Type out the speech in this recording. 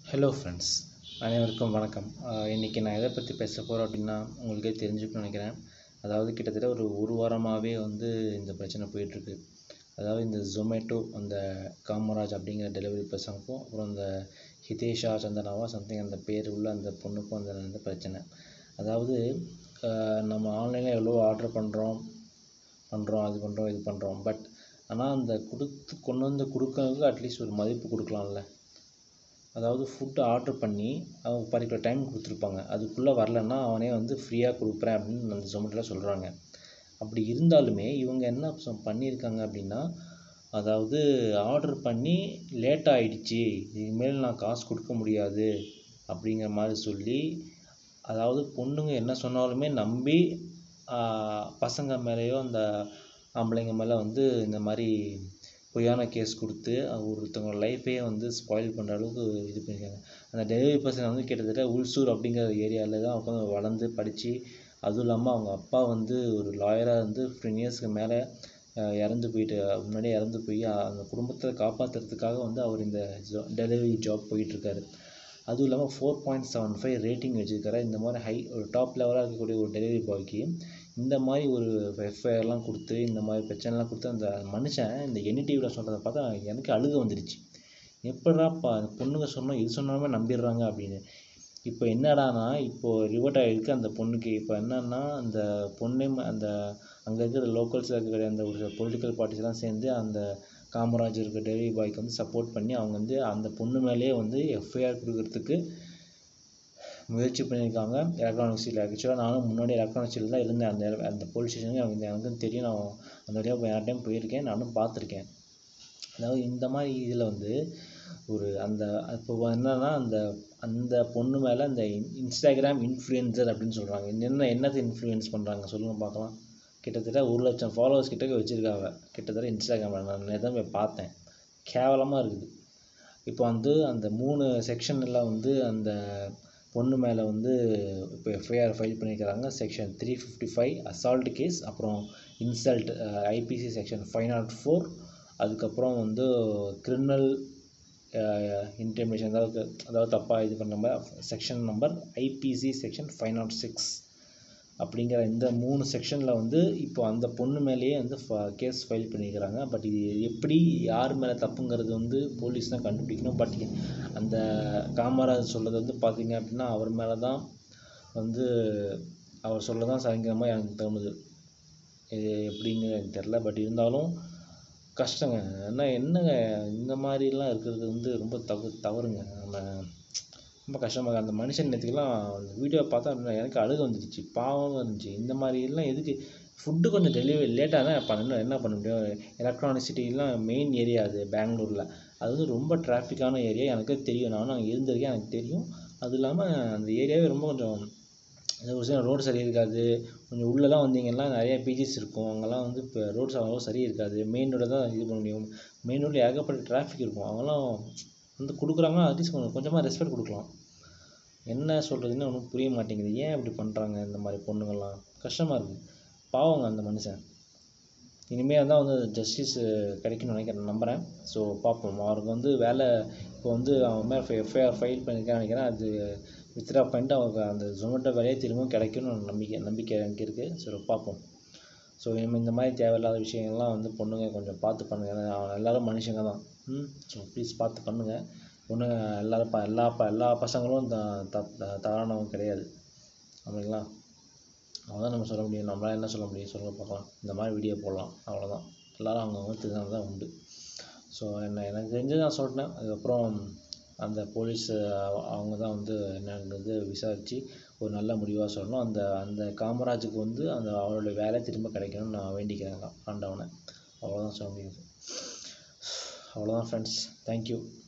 Hello friends அனைவருக்கும் வணக்கம் ஆஹ் இன்னைக்கு நான் எதை பற்றி பேச போகிறேன் அப்படின்னா உங்களுக்கே தெரிஞ்சுக்கணும்னு நினைக்கிறேன் அதாவது கிட்டத்தட்ட ஒரு ஒரு வாரமாகவே வந்து இந்த பிரச்சனை போயிட்டுருக்கு அதாவது இந்த ஜொமேட்டோ அந்த காமராஜ் அப்படிங்கிற டெலிவரி பர்சனுக்கும் அப்புறம் இந்த ஹிதேஷா சந்தனாவா சம்திங் அந்த பேர் உள்ள அந்த பொண்ணுக்கும் அந்த அந்த பிரச்சனை அதாவது ஆஹ் நம்ம ஆன்லைனில் எவ்வளோ ஆர்டர் பண்ணுறோம் பண்ணுறோம் அது பண்ணுறோம் இது பண்ணுறோம் பட் ஆனால் அந்த கொடுத்து கொண்டு வந்து கொடுக்கறதுக்கு அட்லீஸ்ட் ஒரு மதிப்பு கொடுக்கலாம்ல அதாவது ஃபுட்டு ஆர்டர் பண்ணி அவங்க பர்டிகுலர் டைம் கொடுத்துருப்பாங்க அதுக்குள்ளே வரலன்னா அவனே வந்து ஃப்ரீயாக கொடுக்குறேன் அப்படின்னு அந்த ஜொமேட்டோவில் சொல்கிறாங்க அப்படி இருந்தாலுமே இவங்க என்ன சொ- பண்ணியிருக்காங்க அப்படின்னா அதாவது ஆர்டர் பண்ணி லேட் ஆயிடுச்சு இனிமேல் நான் காசு கொடுக்க முடியாது அப்படிங்கிற மாதிரி சொல்லி அதாவது பொண்ணுங்க என்ன சொன்னாலுமே நம்பி ஆஹ், பசங்க மேலேயோ அந்த ஆம்பளைங்க மேலே வந்து இந்த மாதிரி பொய்யான கேஸ் கொடுத்து ஒருத்தவங்க லைஃபே வந்து ஸ்பாயில் பண்ணுற அளவுக்கு இது பண்ணியிருக்காங்க அந்த டெலிவரி பர்சன் வந்து கிட்டத்தட்ட உல்சூர் அப்படிங்கிற ஏரியாவில் தான் உட்காந்து வளர்ந்து படித்து அதுவும் இல்லாமல் அவங்க அப்பா வந்து ஒரு லாயராக இருந்து ஃபிஃப்டீன் இயர்ஸ்க்கு மேலே இறந்து போயிட்டு முன்னாடியே இறந்து போய் அந்த குடும்பத்தை காப்பாற்றுறதுக்காக வந்து அவர் இந்த டெலிவரி ஜாப் போயிட்டுருக்காரு அதுவும் இல்லாமல் four point seven five rating வச்சுருக்காரு இந்த மாதிரி ஹை ஒரு டாப் லெவலாக இருக்கக்கூடிய ஒரு டெலிவரி பாய்க்கு இந்த மாதிரி ஒரு எஃப்ஐஆர்லாம் கொடுத்து இந்த மாதிரி பிரச்சனைலாம் கொடுத்து அந்த மனுஷன் இந்த என்டிவியில் சொல்கிறத பார்த்தா எனக்கு அழுக வந்துடுச்சு எப்படிடா பா பொண்ணுங்க சொன்னோம் இது சொன்னாலுமே நம்பிடுறாங்க அப்படின்னு இப்போ என்னடானா இப்போ ரிவர்ட் ஆகிருக்கு அந்த பொண்ணுக்கு இப்போ என்னன்னா அந்த பொண்ணே ம- அந்த அங்கே இருக்கிற லோக்கல்ஸில் இருக்கிற அந்த ஒரு பொலிட்டிக்கல் பார்ட்டிஸ்லாம் சேர்ந்து அந்த காமராஜ் இருக்க டெலிவரி பாய்க்கு வந்து சப்போர்ட் பண்ணி அவங்க வந்து அந்த பொண்ணு மேலேயே வந்து எஃப்ஐஆர் கொடுக்கறதுக்கு முயற்சி பண்ணியிருக்காங்க எலக்ட்ரானிக் சீல் ஆக்சுவலாக நானும் முன்னாடி எலக்ட்ரானிக் சீல் தான் இருந்தேன் அந்த அந்த போலீஸ் ஸ்டேஷனுக்கு எனக்கு எனக்கும் தெரியும் நான் அந்த வழியாக யார் டைம் போயிருக்கேன் நானும் பார்த்துருக்கேன் அதாவது இந்த மாதிரி இதில் வந்து ஒரு அந்த இப்போ என்னன்னா அந்த அந்த பொண்ணு மேலே அந்த இன்ஸ்டாகிராம் இன்ஃப்ளூயன்சர் அப்படின்னு சொல்கிறாங்க என்ன என்னத்தை இன்ஃப்ளூயன்ஸ் பண்ணுறாங்க சொல்லுங்கள் பார்க்கலாம் கிட்டத்தட்ட ஒரு லட்சம் ஃபாலோவர்ஸ் கிட்ட வச்சுருக்காங்க கிட்டத்தட்ட இன்ஸ்டாகிராமில் நான் நேத்து தான் போய் பார்த்தேன் கேவலமாக இருக்குது இப்போ வந்து அந்த மூணு செக்ஷனில் வந்து அந்த பொண்ணு மேலே வந்து இப்போ எஃப்ஐஆர் ஃபைல் பண்ணியிருக்கிறாங்க section three fifty five assault case அப்புறம் insult IPC section five nought four அதுக்கப்புறம் வந்து கிரிமினல் இன்டிமேஷன் அதாவது அதாவது தப்பாக இது பண்ண மாதிரி section number IPC section five nought six அப்படிங்கிற இந்த மூணு செக்ஷனில் வந்து இப்போ அந்த பொண்ணு மேலேயே வந்து கேஸ் ஃபைல் பண்ணியிருக்கிறாங்க பட் இது எப்படி யார் மேலே தப்புங்கிறது வந்து போலீஸ் தான் கண்டுபிடிக்கணும் பட் அந்த காமராஜ் சொல்கிறது வந்து பார்த்தீங்க அப்படின்னா அவர் மேலே தான் வந்து அவர் சொல்ல தான் சரிங்கிற மாதிரி எனக்கு தோணுது இது எப்படிங்கிறது எனக்கு தெரில பட் இருந்தாலும் கஷ்டங்க என்ன என்னங்க இந்த மாதிரிலாம் இருக்கிறது வந்து ரொம்ப தவறு தவறுங்க நம்ம ரொம்ப கஷ்டமாக இருக்கு. அந்த மனுஷன் நேற்றுக்கெல்லாம் அந்த வீடியோ பார்த்தா அப்படின்னா எனக்கு அழுக வந்துடுச்சு பாவமாக இருந்துச்சு இந்த மாதிரி எல்லாம் எதுக்கு ஃபுட்டு கொஞ்சம் டெலிவரி லேட்டாக தான் பண்ணணும் என்ன பண்ண முடியும் எலக்ட்ரானிக் சிட்டிலாம் மெயின் ஏரியா அது பெங்களூரில் அது வந்து ரொம்ப டிராஃபிக்கான ஏரியா எனக்கு தெரியும் நானும் அங்கே இருந்திருக்கேன் எனக்கு தெரியும் அது இல்லாமல் அந்த ஏரியாவே ரொம்ப கொஞ்சம் அது ஒரு சில ரோடு சரி இருக்காது கொஞ்சம் உள்ளெல்லாம் வந்தீங்கன்னா நிறைய பிஜிஸ் இருக்கும் அங்கெல்லாம் வந்து இப்போ ரோட்ஸ் அவ்வளோ சரி இருக்காது மெயின் ரோட தான் இது பண்ண முடியும் மெயின் ரோட்டில் ஏகப்பட்ட டிராஃபிக் இருக்கும் அவங்களாம் வந்து கொடுக்குறாங்கன்னா அட்லீஸ்ட் கொஞ்சம் கொஞ்சமாக ரெஸ்பெக்ட் கொடுக்கலாம் என்ன சொல்கிறதுன்னு ஒன்றும் புரிய மாட்டேங்குது ஏன் இப்படி பண்ணுறாங்க இந்த மாதிரி பொண்ணுங்கள்லாம் கஷ்டமாக இருக்குது பாவங்க அந்த மனுஷன் இனிமேல் தான் வந்து ஜஸ்டிஸ் கிடைக்கும்னு நினைக்கிறேன் நம்புகிறேன் ஸோ பார்ப்போம் அவருக்கு வந்து வேலை இப்போ வந்து அவன் மேலே எஃப்ஐஆர் ஃபைல் பண்ணியிருக்கான்னு நினைக்கிறேன் அது வித்ரா பண்ணிட்டு அவருக்கு அந்த ஜொமேட்டோ வேலையே திரும்பவும் கிடைக்கும்னு ஒரு நம்பிக்கை நம்பிக்கை எனக்கு இருக்குது ஸோ பார்ப்போம் ஸோ இனிமேல் இந்த மாதிரி தேவையில்லாத விஷயங்கள்லாம் வந்து பொண்ணுங்க கொஞ்சம் பார்த்து பண்ணுங்க ஏன்னா அவன் எல்லாரும் மனுஷங்க தான் ம் ஸோ ப்ளீஸ் பார்த்து பண்ணுங்கள் பொண்ணுங்க எல்லாரும் ப எல்லா ப எல்லா பசங்களும் த த- த- தவறானவங்க கிடையாது அப்படிங்களா அவ்வளோதான் நம்ம சொல்ல முடியும் நம்மளால என்ன சொல்ல முடியும் சொல்லுங்க பார்க்கலாம் இந்த மாதிரி வீடியோ போடலாம் அவ்வளோதான் எல்லாரும் அவங்கவுங்க திருந்தால் தான் உண்டு ஸோ என்ன எனக்கு தெரிஞ்சு நான் சொல்லிட்டேன் அதுக்கப்புறம் அந்த போலீஸ் அவங்க தான் வந்து என்னன்றது விசாரித்து ஒரு நல்ல முடிவாக சொல்லணும் அந்த அந்த காமராஜுக்கு வந்து அந்த அவரோட வேலை திரும்ப கிடைக்கணும்னு நான் வேண்டிக்கிறேன் ஆண்டவனை அவ்வளோதான் சொல்ல முடியும் அவ்வளோதான் ஃப்ரெண்ட்ஸ் தேங்க்யூ